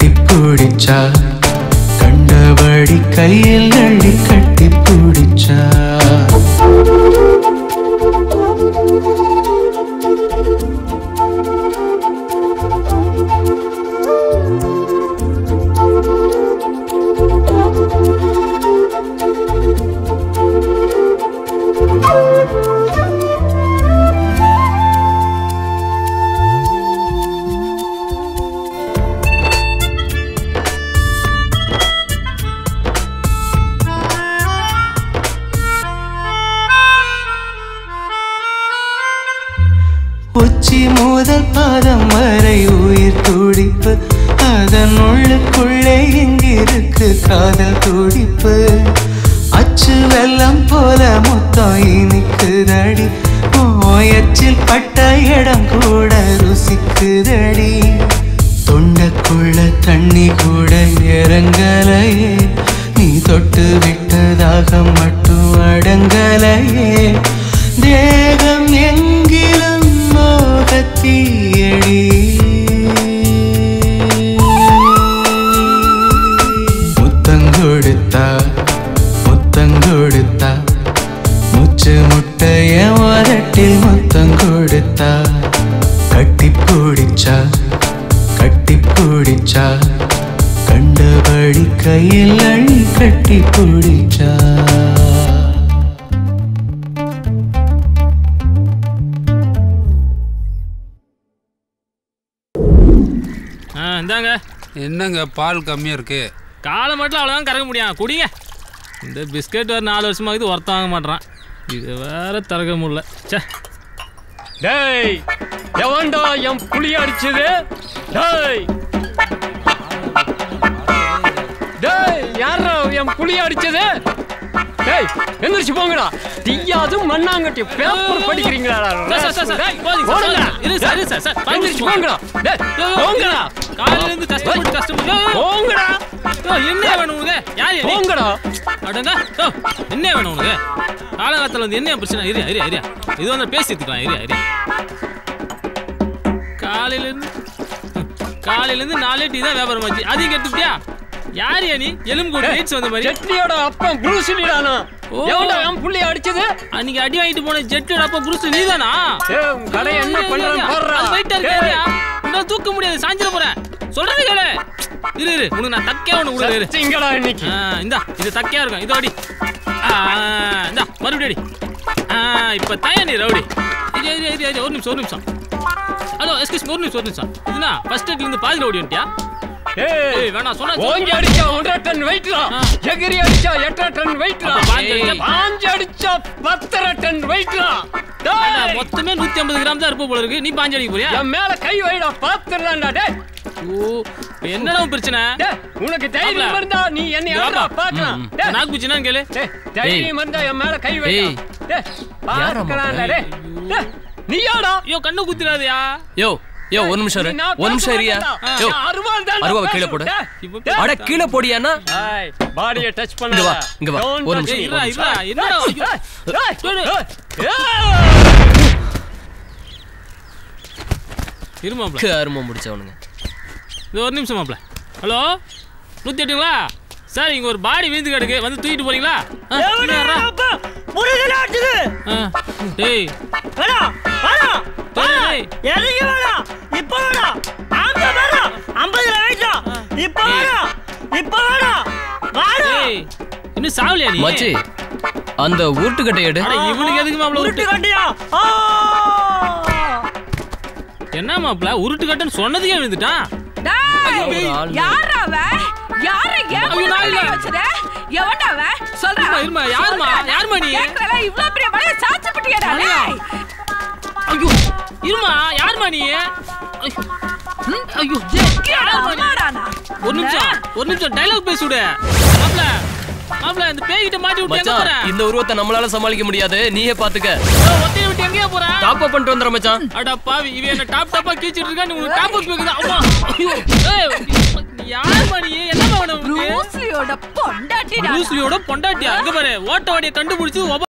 கட்டி பிடிச்சா கண்டபடி கையில் அள்ளி கட்டி பிடிச்சா உச்சி முதல் பாதம் வரை உயிர் துடிப்பு அதன் உள்ளுக்குள்ளே இங்கிருக்கு காதல் துடிப்பு அச்சு வெள்ளம் போல மொத்தம் இனிக்குதடி ஓயச்சில் பட்ட இடம் கூட ருசிக்குதடி தொண்டக்குள்ள தண்ணி கூட இறங்கலையே நீ தொட்டு விட்டதாக மட்டும் அடங்கலையே தேகம் எங்கிலும் மோகத்தீயடி முத்தங்கொடுத்தா முத்தங்கொடுத்தா முச்சு முட்டைய வரட்டில் முத்தங்கொடுத்தா கட்டி பிடிச்சா கட்டி பிடிச்சா கண்டபடி கையில் அள்ளி கட்டி பிடிச்சா ஆ இந்தாங்க என்னங்க பால் கம்மியாக இருக்கு காலை மட்டும் அவ்வளோதான் கறக்க முடியும் குடிங்க இந்த பிஸ்கட் வேறு நாலு வருஷமாக இது ஒருத்தன் வாங்க மாட்றான் இது வேற திறக்க முடியல ச்சே டேய் எவன்டா என் புளிய அடிச்சது டேய் டேய் யாரா என் புளிய அடிச்சது டேய் எந்திரிச்சு போங்கடா டீயாதும் மண்ணாங்கட்டி பேப்பர் படிக்கிறீங்களா சார், சார், சார், சார், போதுங்க சார், போடுங்க. போதுங்க. இரு சார், இரு சார், சார், எந்திரிச்சு போங்க. போங்கடா டேய் யோ, யோ, போங்கடா காலையில இருந்து கஷ்டப்பட்டு கஷ்டப்பட்டு யோ, யோ, போங்கடா யோ, என்ன வேணும் உனக்கு யார் நீ? போங்கடா அடங்க யோ, என்ன வேணும் உனக்கு காலகாலத்தில் வந்து என்ன பிரச்சனை இரு இரு இரு இது வந்து பேசி எடுத்துக்கலாம் இரு இரு காலையில இருந்து காலையில இருந்து நாலே டீ தான் வியாபாரம் ஆச்சு அதையும் கெட்டுப்பியா யார் நீ எலும்பு கூட ரைட்ஸ் வந்த மாதிரி சட்னியோட அப்பன் புருஷனிடானா ஓ. எவன்டா என் புள்ளைய அடிச்சது அன்னைக்கு அடி வாங்கிட்டு போன ஜெட்டு அப்ப புருஷ நீதானா ஏய், உன் கடை என்ன பண்றேன்னு பாருடா அது வெயிட்டா இருக்கு ஏய், ஏரியா. உன்னால தூக்க முடியாது சாஞ்சிட போறேன் சொல்றது கேளு இரு இரு உனக்கு நான் தக்கையா ஒண்ணு கொடுக்குறேன் இரு சச்சிங்கடா இன்னைக்கு ஆ, இந்தா இது தக்கையா இருக்கும் இதோ அடி ஆ, இந்தா மறுபடியும் அடி ஆ, இப்ப தயா நீ ரவுடி இரு இரு இரு இரு, ஒரு நிமிஷம் ஒரு நிமிஷம் ஹலோ எஸ்கியூஸ் ஒரு நிமிஷம் ஒரு நிமிஷம் இதுனா ஃபர்ஸ்ட் எட்ல இருந்து பாதியில ஓடி வந்துட்டியா ஏய் ஏய் வேணாம் சொன்னா ஓங்கி அடிச்சா ஒன்றரை டன் வெயிட்ரா ஆ. எகிரி அடிச்சா எட்டரை டன் வெயிட்ரா அப்ப பாஞ்சு அடிச்சா- பாஞ்சு அடிச்சா பத்தரை டன் வெயிட்ரா மொத்தமே நூத்தி ஐம்பது கிராம் தான் இருப்ப போல இருக்கு நீ பாஞ்சு அடிக்க போறியா என் மேல கை வைடா பாத்துறான்டா டேய் ஓ இப்ப என்னடா உன் பிரச்சனை டேய் உனக்கு தைரியம் மாப்ள. இருந்தா நீ என்ன இங்க யாரா வாப்பா. பாக்கலாம் ம், ம். டேய் நாக்கு பிடிச்சினா கேளு டேய் தைரியம் இருந்தா என் மேல கை வைடா ஏய். டேய் பாக்கறான்டா டேய் டேய் நீ யாடா ஐயோ கண்ணு குத்திராதயா யோ யோ ஒரு நிமிஷம் இரு ஒரு நிமிஷம் இருயா யோ அருவாவை கீழே போடு. அட கீழே போடியானா பாடியை டச் இங்க பண்ணாத வா, இங்க வா. Don't ஒரு touch நிமிஷம். ஏய், me. இருடா, இருடா, என்னடா ஐயோ. ஏய், டேய், ஏய், இரு மாப்ள கரும முடிச்சவனுங்க இது ஒரு நிமிஷம் மாப்ள ஹலோ நூத்தி எட்டுங்களா சார் இங்க ஒரு பாடி விழுந்து கிடக்கு வந்து தூக்கிட்டு போறீங்களா ஆ, இங்க வர்றா. ஆ, டேய் வேணாம் வேணாம் டேய், டேய். இறங்கி வேணாம் இப்போ வேணாம் அங்க வேணாம் ஐம்பதுல வேண்டாம் இப்போ வேணாம் இப்போ வேணாம் வேணாம் டேய் இன்னும் சாவலியா நீ மச்சி அந்த உருட்டுக்கட்டை எடு அட, இவனுக்கு எதுக்கு மாப்ள உருட்டு உருட்டு கண்டியா ஆ என்ன மாப்ள உருட்டு கட்டுன்னு சொன்னதுக்கே விழுந்துட்டான் ஒரு ஆள் யாரா அவன் யாரை ஏன் ஐயோ, நான் இல்ல. வச்சத எவன்டா அவன் சொல்றா இருமா, இருமா, யாரும்மா? யாரும்மா நீ? கேக்குறல இவ்ளோ பெரிய மலைய சாச்சு பட்டியடா மலையா? டேய் ஐயோ இருமா யாருமா நீ ஐயோ, ஐயோ எங்கடா யாரும்மா நீ? அம்மாடானா ஒரு நிமிஷம் ஒரு நிமிஷம் டைலாக் பேசி விடு மாப்ள மாப்ள இந்த பேய்கிட்ட மாட்டி விட்டு எங்க போற மச்சான் இந்த உருவத்தை நம்மளால சமாளிக்க முடியாது நீயே பாத்துக்க ஒத்தையை விட்டு எங்கேயா போற டாப் அப் பண்ணிட்டு வந்துடுற மச்சான் அட பாவி இவன் என்ன டாப் டாப்பா கீச்சிட்டு இருக்கா நீ உனக்கு டாப் அப் கேக்குதா அம்மா ஐயோ ஏய் நீ யாரும்மா நீ என்ன வேணும் உனக்கு ப்ரூஸ்லியோட பொண்டாட்டிடா ப்ரூஸ்லியோட பொண்டாட்டியா அங்க பாரு ஓட்ட வாடிய கண்டுபிடிச்சு